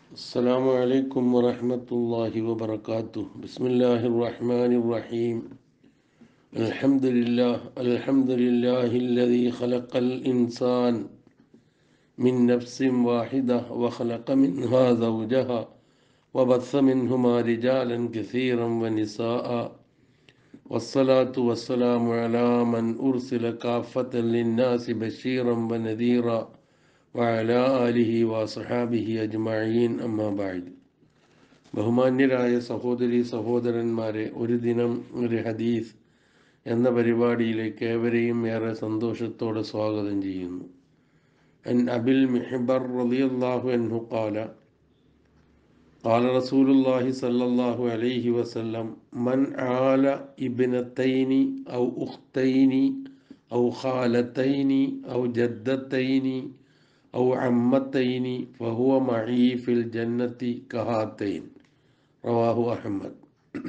السلام عليكم ورحمة الله وبركاته بسم الله الرحمن الرحيم الحمد لله الحمد لله الذي خلق الإنسان من نفس واحدة وخلق منها زوجها وبث منهما رجالا كثيرا ونساء والصلاة والسلام على من أرسل كافة للناس بشيرا ونذيرا وعلى آله وصحابه أجمعين أما بعد ബഹുമാന്യരായ സഹോദരി സഹോദരന്മാരെ ഒരു ദിനം ഒരു ഹദീസ് എന്ന പരിപാടിയിലേക്ക് ഏവരെയും ഏറെ സന്തോഷത്തോടെ സ്വാഗതം ചെയ്യുന്നു അൻ അബിൽ മിഹബർ റളിയല്ലാഹു അൻഹു ഖാല قال رسول الله صلى الله عليه وسلم من عال ابنتين أو أختين أو خالتين أو جدتين أو عمتين فهو معي في الجنة كهاتين റവാഹു അഹമ്മദ്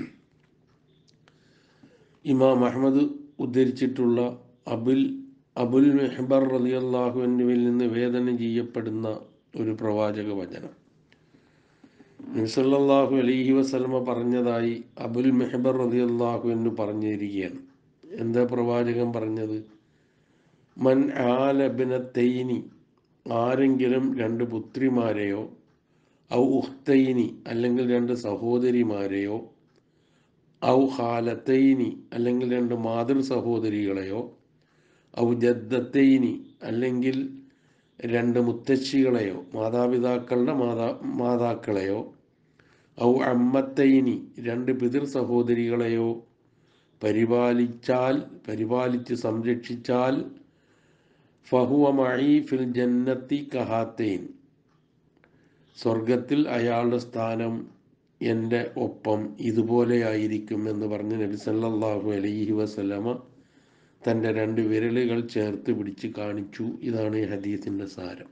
ഇമാം അഹമ്മദ് ഉദ്ധരിച്ചിട്ടുള്ള അബുൽ അബുൽ മെഹബർ റളിയല്ലാഹുവിൽ നിന്ന് വേദന ചെയ്യപ്പെടുന്ന ഒരു പ്രവാചക വചനം നബിസല്ലാഹു അലൈഹി വസല്ലമ പറഞ്ഞതായി അബുൽ മെഹബർ റളിയല്ലാഹു എന്ന് പറഞ്ഞിരിക്കുകയാണ് എന്താ പ്രവാചകൻ പറഞ്ഞത് മൻ ആലബിനത്തൈനി ആരെങ്കിലും രണ്ട് പുത്രിമാരെയോ ഔ ഉഖ്തൈനി അല്ലെങ്കിൽ രണ്ട് സഹോദരിമാരെയോ ഔ ഹാലത്തൈനി അല്ലെങ്കിൽ രണ്ട് മാതൃ സഹോദരികളെയോ ഔ ജദ്ദത്തൈനി അല്ലെങ്കിൽ രണ്ട് മുത്തശ്ശികളെയോ മാതാപിതാക്കളുടെ മാതാ മാതാക്കളെയോ ഔ അമ്മത്തൈനി രണ്ട് പിതൃ സഹോദരികളെയോ പരിപാലിച്ചാൽ പരിപാലിച്ച് സംരക്ഷിച്ചാൽ ഫഹുവ മഴി ഫിൽ ജന്നത്തി കഹാത്തേൻ സ്വർഗത്തിൽ അയാളുടെ സ്ഥാനം എൻ്റെ ഒപ്പം ഇതുപോലെയായിരിക്കും എന്ന് പറഞ്ഞ് നബി സല്ലല്ലാഹു അലൈഹി വസല്ലമ തൻ്റെ രണ്ട് വിരലുകൾ ചേർത്ത് പിടിച്ച് കാണിച്ചു ഇതാണ് ഈ ഹദീസിൻ്റെ സാരം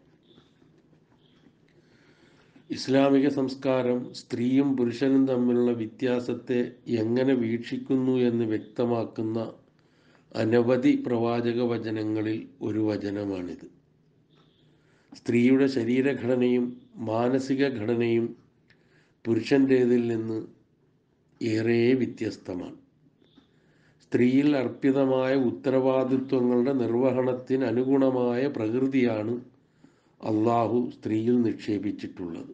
ഇസ്ലാമിക സംസ്കാരം സ്ത്രീയും പുരുഷനും തമ്മിലുള്ള വ്യത്യാസത്തെ എങ്ങനെ വീക്ഷിക്കുന്നു എന്ന് വ്യക്തമാക്കുന്ന അനവധി പ്രവാചക വചനങ്ങളിൽ ഒരു വചനമാണിത് സ്ത്രീയുടെ ശരീരഘടനയും മാനസിക ഘടനയും പുരുഷൻ്റേതിൽ നിന്ന് ഏറെ വ്യത്യസ്തമാണ് സ്ത്രീയിൽ അർപ്പിതമായ ഉത്തരവാദിത്വങ്ങളുടെ നിർവഹണത്തിന് അനുഗുണമായ പ്രകൃതിയാണ് അള്ളാഹു സ്ത്രീയിൽ നിക്ഷേപിച്ചിട്ടുള്ളത്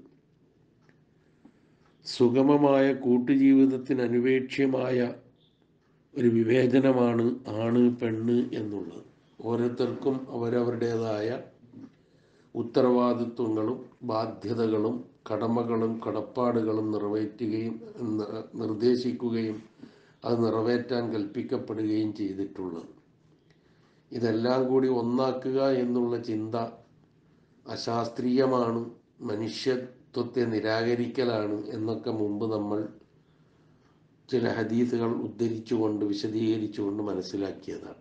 സുഗമമായ കൂട്ടുജീവിതത്തിന് അനുപേക്ഷ്യമായ ഒരു വിവേചനമാണ് ആണ് പെണ്ണ് എന്നുള്ളത് ഓരോരുത്തർക്കും അവരവരുടേതായ ഉത്തരവാദിത്വങ്ങളും ബാധ്യതകളും കടമകളും കടപ്പാടുകളും നിറവേറ്റുകയും നിർദ്ദേശിക്കുകയും അത് നിറവേറ്റാൻ കൽപ്പിക്കപ്പെടുകയും ചെയ്തിട്ടുള്ളത് ഇതെല്ലാം കൂടി ഒന്നാക്കുക എന്നുള്ള ചിന്ത അശാസ്ത്രീയമാണ് മനുഷ്യത്വത്തെ നിരാകരിക്കലാണ് എന്നൊക്കെ മുമ്പ് നമ്മൾ ചില ഹദീസുകൾ ഉദ്ധരിച്ചുകൊണ്ട് വിശദീകരിച്ചുകൊണ്ട് മനസ്സിലാക്കിയതാണ്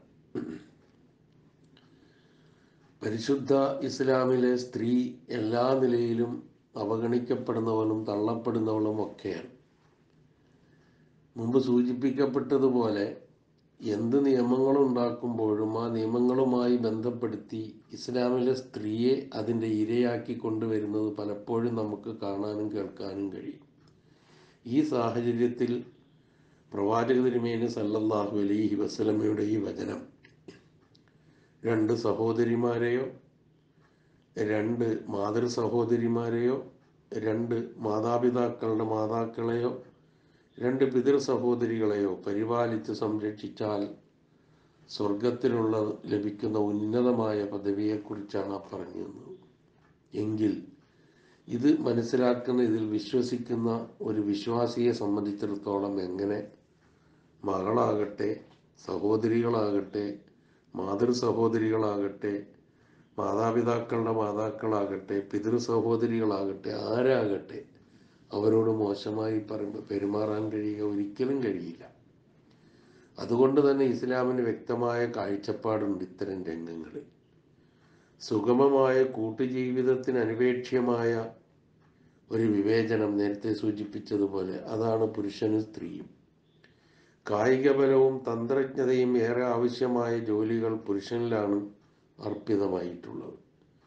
പരിശുദ്ധ ഇസ്ലാമിലെ സ്ത്രീ എല്ലാ നിലയിലും അവഗണിക്കപ്പെടുന്നവളും തള്ളപ്പെടുന്നവളും ഒക്കെയാണ് മുമ്പ് സൂചിപ്പിക്കപ്പെട്ടതുപോലെ എന്ത് നിയമങ്ങളുണ്ടാക്കുമ്പോഴും ആ നിയമങ്ങളുമായി ബന്ധപ്പെടുത്തി ഇസ്ലാമിലെ സ്ത്രീയെ അതിൻ്റെ ഇരയാക്കി കൊണ്ടുവരുന്നത് പലപ്പോഴും നമുക്ക് കാണാനും കേൾക്കാനും കഴിയും ഈ സാഹചര്യത്തിൽ പ്രവാചക തിരുമേനി സല്ലല്ലാഹു അലൈഹി വസലമയുടെ ഈ വചനം രണ്ട് സഹോദരിമാരെയോ രണ്ട് മാതൃ സഹോദരിമാരെയോ രണ്ട് മാതാപിതാക്കളുടെ മാതാക്കളെയോ രണ്ട് പിതൃ സഹോദരികളെയോ പരിപാലിച്ച് സംരക്ഷിച്ചാൽ സ്വർഗത്തിലുള്ള ലഭിക്കുന്ന ഉന്നതമായ പദവിയെക്കുറിച്ചാണ് ആ പറഞ്ഞു തന്നത് എങ്കിൽ ഇത് മനസ്സിലാക്കുന്ന ഇതിൽ വിശ്വസിക്കുന്ന ഒരു വിശ്വാസിയെ സംബന്ധിച്ചിടത്തോളം എങ്ങനെ മകളാകട്ടെ സഹോദരികളാകട്ടെ മാതൃ സഹോദരികളാകട്ടെ മാതാപിതാക്കളുടെ മാതാക്കളാകട്ടെ പിതൃ സഹോദരികളാകട്ടെ ആരാകട്ടെ അവരോട് മോശമായി പറയുമ്പോൾ പെരുമാറാൻ കഴിയുക ഒരിക്കലും കഴിയില്ല അതുകൊണ്ട് തന്നെ ഇസ്ലാമിന് വ്യക്തമായ കാഴ്ചപ്പാടുണ്ട് ഇത്തരം രംഗങ്ങളിൽ സുഗമമായ കൂട്ടുജീവിതത്തിന് അനുപേക്ഷ്യമായ ഒരു വിവേചനം നേരത്തെ സൂചിപ്പിച്ചതുപോലെ അതാണ് പുരുഷനും സ്ത്രീയും കായികബലവും തന്ത്രജ്ഞതയും ഏറെ ആവശ്യമായ ജോലികൾ പുരുഷനിലാണ് അർപ്പിതമായിട്ടുള്ളത്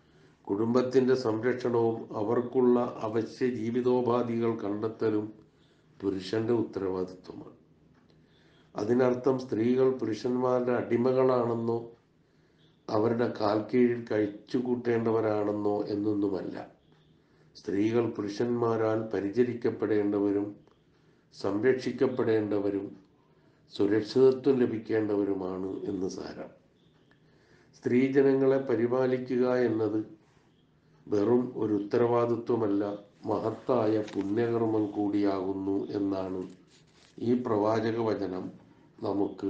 കുടുംബത്തിൻ്റെ സംരക്ഷണവും അവർക്കുള്ള അവശ്യ ജീവിതോപാധികൾ കണ്ടെത്തലും പുരുഷന്റെ ഉത്തരവാദിത്വമാണ് അതിനർത്ഥം സ്ത്രീകൾ പുരുഷന്മാരുടെ അടിമകളാണെന്നോ അവരുടെ കാൽ കീഴിൽ കഴിച്ചു കൂട്ടേണ്ടവരാണെന്നോ എന്നൊന്നുമല്ല സ്ത്രീകൾ പുരുഷന്മാരാൽ പരിചരിക്കപ്പെടേണ്ടവരും സംരക്ഷിക്കപ്പെടേണ്ടവരും സുരക്ഷിതത്വം ലഭിക്കേണ്ടവരുമാണ് എന്ന് സാരം സ്ത്രീജനങ്ങളെ പരിപാലിക്കുക എന്നത് വെറും ഒരു ഉത്തരവാദിത്വമല്ല മഹത്തായ പുണ്യകർമ്മം കൂടിയാകുന്നു എന്നാണ് ഈ പ്രവാചക വചനം നമുക്ക്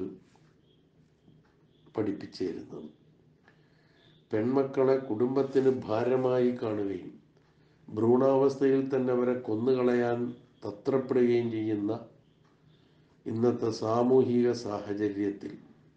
പഠിപ്പിച്ചു തരുന്നത് പെൺമക്കളെ കുടുംബത്തിന് ഭാരമായി കാണുകയും ഭ്രൂണാവസ്ഥയിൽ തന്നെ അവരെ കൊന്നുകളയാൻ തത്രപ്പെടുകയും ചെയ്യുന്ന ഇന്നത്തെ സാമൂഹിക സാഹചര്യത്തിൽ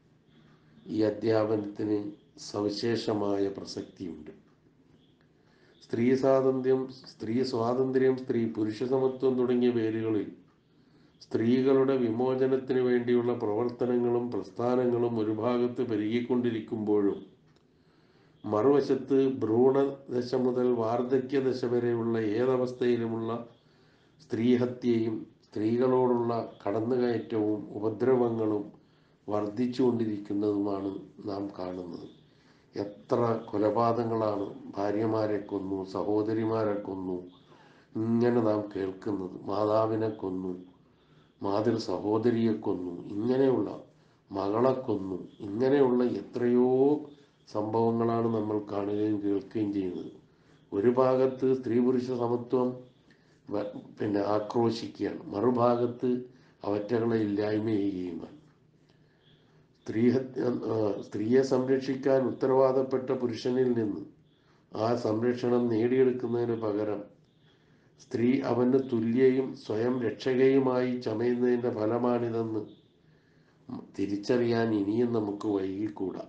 ഈ അധ്യാപനത്തിന് സവിശേഷമായ പ്രസക്തിയുണ്ട് സ്ത്രീ സ്വാതന്ത്ര്യം സ്ത്രീ സ്വാതന്ത്ര്യം സ്ത്രീ പുരുഷ സമത്വം തുടങ്ങിയ പേരുകളിൽ സ്ത്രീകളുടെ വിമോചനത്തിന് വേണ്ടിയുള്ള പ്രവർത്തനങ്ങളും പ്രസ്ഥാനങ്ങളും ഒരു ഭാഗത്ത് പെരുകിക്കൊണ്ടിരിക്കുമ്പോഴും മറുവശത്ത് ഭ്രൂണദശ മുതൽ വാർദ്ധക്യദശ വരെയുള്ള ഏതവസ്ഥയിലുമുള്ള സ്ത്രീഹത്യയും സ്ത്രീകളോടുള്ള കടന്നുകയറ്റവും ഉപദ്രവങ്ങളും വർദ്ധിച്ചുകൊണ്ടിരിക്കുന്നതുമാണ് നാം കാണുന്നത് എത്ര കൊലപാതകങ്ങളാണ് ഭാര്യമാരെ കൊന്നു സഹോദരിമാരെ കൊന്നു ഇങ്ങനെ നാം കേൾക്കുന്നത് മാതാവിനെ കൊന്നു മാതൃ സഹോദരിയെ കൊന്നു ഇങ്ങനെയുള്ള മകളെ കൊന്നു ഇങ്ങനെയുള്ള എത്രയോ സംഭവങ്ങളാണ് നമ്മൾ കാണുകയും കേൾക്കുകയും ചെയ്യുന്നത് ഒരു ഭാഗത്ത് സ്ത്രീ പുരുഷ സമത്വം വ- പിന്നെ ആക്രോശിക്കുകയാണ് മറുഭാഗത്ത് അവറ്റകളെ ഇല്ലായ്മ ചെയ്യുകയുമാണ് സ്ത്രീ സ്ത്രീയെ സംരക്ഷിക്കാൻ ഉത്തരവാദപ്പെട്ട പുരുഷനിൽ നിന്ന് ആ സംരക്ഷണം നേടിയെടുക്കുന്നതിന് പകരം സ്ത്രീ അവന് തുല്യയും സ്വയം രക്ഷകയുമായി ചമയുന്നതിൻ്റെ ഫലമാണിതെന്ന് തിരിച്ചറിയാൻ ഇനിയും നമുക്ക് വൈകിക്കൂടാ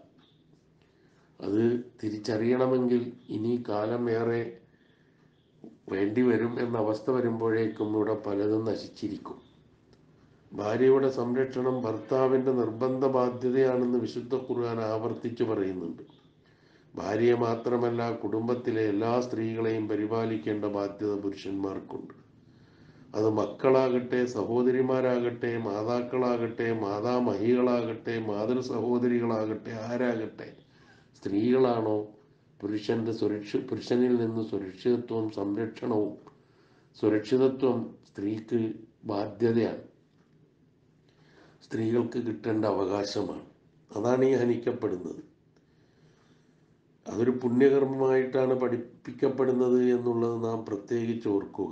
അത് തിരിച്ചറിയണമെങ്കിൽ ഇനി കാലം ഏറെ വേണ്ടി വരും എന്ന അവസ്ഥ വരുമ്പോഴേക്കും ഇവിടെ പലതും നശിച്ചിരിക്കും ഭാര്യയുടെ സംരക്ഷണം ഭർത്താവിൻ്റെ നിർബന്ധ ബാധ്യതയാണെന്ന് വിശുദ്ധ ഖുർആൻ ആവർത്തിച്ചു പറയുന്നുണ്ട് ഭാര്യയെ മാത്രമല്ല കുടുംബത്തിലെ എല്ലാ സ്ത്രീകളെയും പരിപാലിക്കേണ്ട ബാധ്യത പുരുഷന്മാർക്കുണ്ട് അത് മക്കളാകട്ടെ സഹോദരിമാരാകട്ടെ മാതാക്കളാകട്ടെ മാതാമഹികളാകട്ടെ മാതൃ സഹോദരികളാകട്ടെ ആരാകട്ടെ സ്ത്രീകളാണോ പുരുഷന്റെ സുരക്ഷ പുരുഷനിൽ നിന്ന് സുരക്ഷിതത്വവും സംരക്ഷണവും സുരക്ഷിതത്വം സ്ത്രീക്ക് ബാധ്യതയാണ് സ്ത്രീകൾക്ക് കിട്ടേണ്ട അവകാശമാണ് അതാണ് ഈ ഹനിക്കപ്പെടുന്നത് അതൊരു പുണ്യകർമ്മമായിട്ടാണ് പഠിപ്പിക്കപ്പെടുന്നത് എന്നുള്ളത് നാം പ്രത്യേകിച്ച് ഓർക്കുക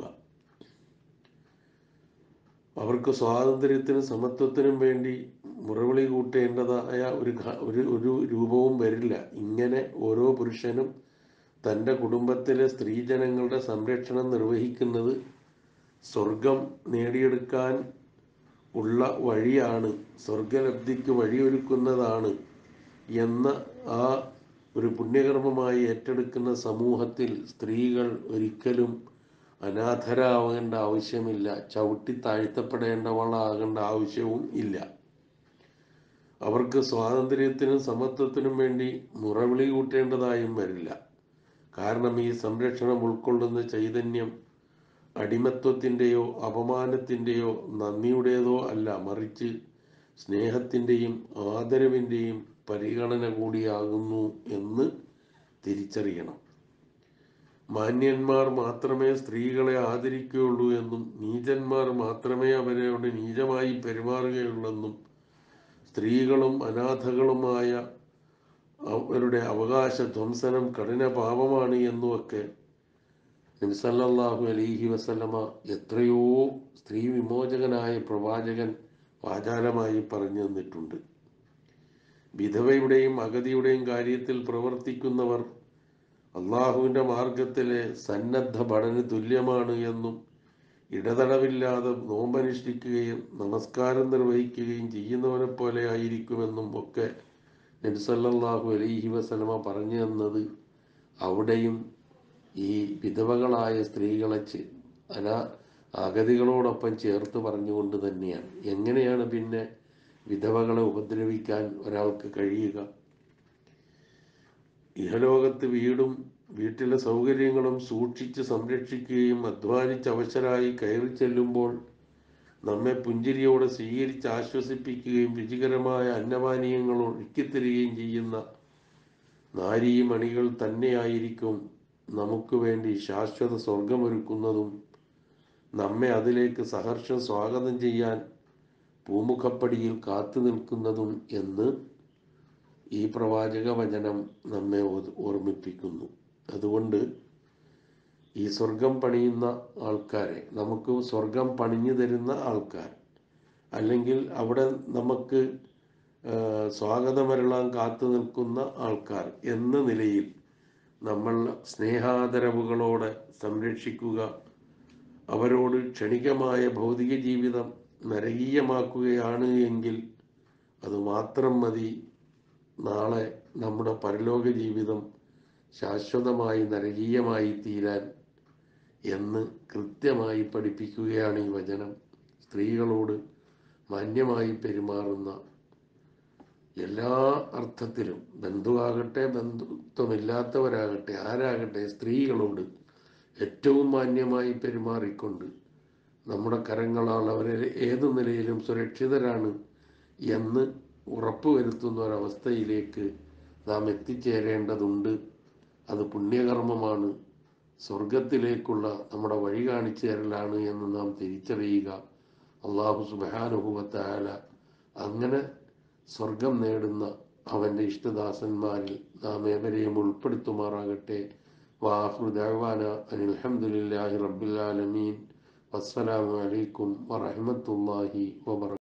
അവർക്ക് സ്വാതന്ത്ര്യത്തിനും സമത്വത്തിനും വേണ്ടി മുറവിളി കൂട്ടേണ്ടതായ ഒരു ഘ- ഒരു ഒരു രൂപവും വരില്ല ഇങ്ങനെ ഓരോ പുരുഷനും തൻ്റെ കുടുംബത്തിലെ സ്ത്രീജനങ്ങളുടെ സംരക്ഷണം നിർവഹിക്കുന്നത് സ്വർഗം നേടിയെടുക്കാൻ ഉള്ള വഴിയാണ് സ്വർഗലബ്ധിക്ക് വഴിയൊരുക്കുന്നതാണ് എന്ന ആ ഒരു പുണ്യകർമ്മമായി ഏറ്റെടുക്കുന്ന സമൂഹത്തിൽ സ്ത്രീകൾ ഒരിക്കലും അനാഥരാകേണ്ട ആവശ്യമില്ല ചവിട്ടി താഴ്ത്തപ്പെടേണ്ടവളാകേണ്ട ആവശ്യവും ഇല്ല അവർക്ക് സ്വാതന്ത്ര്യത്തിനും സമത്വത്തിനും വേണ്ടി മുറവിളി കൂട്ടേണ്ടതായും വരില്ല കാരണം ഈ സംരക്ഷണം ഉൾക്കൊള്ളുന്ന ചൈതന്യം അടിമത്വത്തിൻ്റെയോ അപമാനത്തിൻ്റെയോ നന്ദിയുടേതോ അല്ല മറിച്ച് സ്നേഹത്തിൻ്റെയും ആദരവിൻ്റെയും പരിഗണന കൂടിയാകുന്നു എന്ന് തിരിച്ചറിയണം മാന്യന്മാർ മാത്രമേ സ്ത്രീകളെ ആദരിക്കുകയുള്ളൂ എന്നും നീചന്മാർ മാത്രമേ അവരോട് നീചമായി പെരുമാറുകയുള്ളെന്നും സ്ത്രീകളും അനാഥകളുമായ അവരുടെ അവകാശ ധ്വംസനം കഠിന പാപമാണ് എന്നുമൊക്കെ നബിസല്ലാഹു അലൈഹി വസല്ലമ എത്രയോ സ്ത്രീ വിമോചകനായ പ്രവാചകൻ വാചാലമായി പറഞ്ഞു തന്നിട്ടുണ്ട് വിധവയുടെയും അഗതിയുടെയും കാര്യത്തിൽ പ്രവർത്തിക്കുന്നവർ അള്ളാഹുവിൻ്റെ മാർഗത്തിലെ സന്നദ്ധ ഭടന് തുല്യമാണ് എന്നും ഇടതടവില്ലാതെ നോമ്പനുഷ്ഠിക്കുകയും നമസ്കാരം നിർവഹിക്കുകയും ചെയ്യുന്നവനെ പോലെ ആയിരിക്കുമെന്നും ഒക്കെ നബിസല്ലാഹു അലൈഹി വസല്ലമ പറഞ്ഞു തന്നത് അവിടെയും ഈ വിധവകളായ സ്ത്രീകളെ ചെ- അനാ അഗതികളോടൊപ്പം ചേർത്ത് പറഞ്ഞുകൊണ്ട് തന്നെയാണ് എങ്ങനെയാണ് പിന്നെ വിധവകളെ ഉപദ്രവിക്കാൻ ഒരാൾക്ക് കഴിയുക ഇഹലോകത്ത് വീടും വീട്ടിലെ സൗകര്യങ്ങളും സൂക്ഷിച്ച് സംരക്ഷിക്കുകയും അധ്വാനിച്ച് അവശരായി കയറി ചെല്ലുമ്പോൾ നമ്മെ പുഞ്ചിരിയോടെ സ്വീകരിച്ച് ആശ്വസിപ്പിക്കുകയും രുചികരമായ അന്നപാനീയങ്ങൾ ഒരുക്കിത്തരികയും ചെയ്യുന്ന നാരീമണികൾ തന്നെയായിരിക്കും നമുക്ക് വേണ്ടി ശാശ്വത സ്വർഗമൊരുക്കുന്നതും നമ്മെ അതിലേക്ക് സഹർഷം സ്വാഗതം ചെയ്യാൻ പൂമുഖപ്പടിയിൽ കാത്തു നിൽക്കുന്നതും എന്ന് ഈ പ്രവാചക വചനം നമ്മെ ഓ- ഓർമ്മിപ്പിക്കുന്നു അതുകൊണ്ട് ഈ സ്വർഗം പണിയുന്ന ആൾക്കാരെ നമുക്ക് സ്വർഗം പണിഞ്ഞു തരുന്ന ആൾക്കാർ അല്ലെങ്കിൽ അവിടെ നമുക്ക് ആ, സ്വാഗതമരുളാൻ കാത്തു നിൽക്കുന്ന ആൾക്കാർ എന്ന നിലയിൽ നമ്മൾ സ്നേഹാദരവുകളോടെ സംരക്ഷിക്കുക അവരോട് ക്ഷണികമായ ഭൗതിക ജീവിതം നരകീയമാക്കുകയാണ് എങ്കിൽ അത് മാത്രം മതി നാളെ നമ്മുടെ പരലോക ജീവിതം ശാശ്വതമായി നരകീയമായി തീരാൻ എന്ന് കൃത്യമായി പഠിപ്പിക്കുകയാണ് ഈ വചനം സ്ത്രീകളോട് മാന്യമായി പെരുമാറുന്ന എല്ലാ അർത്ഥത്തിലും ബന്ധുവാകട്ടെ ബന്ധുത്വമില്ലാത്തവരാകട്ടെ ആരാകട്ടെ സ്ത്രീകളോട് ഏറ്റവും മാന്യമായി പെരുമാറിക്കൊണ്ട് നമ്മുടെ കരങ്ങളാൽ അവരെ ഏതു നിലയിലും സുരക്ഷിതരാണ് എന്ന് ഉറപ്പുവരുത്തുന്ന ഒരവസ്ഥയിലേക്ക് നാം എത്തിച്ചേരേണ്ടതുണ്ട് അത് പുണ്യകർമ്മമാണ് സ്വർഗത്തിലേക്കുള്ള നമ്മുടെ വഴി കാണിച്ചു തരലാണ് എന്ന് നാം തിരിച്ചറിയുക അള്ളാഹു സുബാനുഭവത്തായ അങ്ങനെ സ്വർഗം നേടുന്ന അവൻ്റെ ഇഷ്ടദാസന്മാരിൽ നാം ഏവരെയും ഉൾപ്പെടുത്തുമാറാകട്ടെ വാഹൃദാന അനിൽഹമുല്ലാഹി റബ്ബുലാലമീൻ വസ്സലാമു അലൈക്കും വറഹമത്തല്ലാഹി വബർക്കാത്തു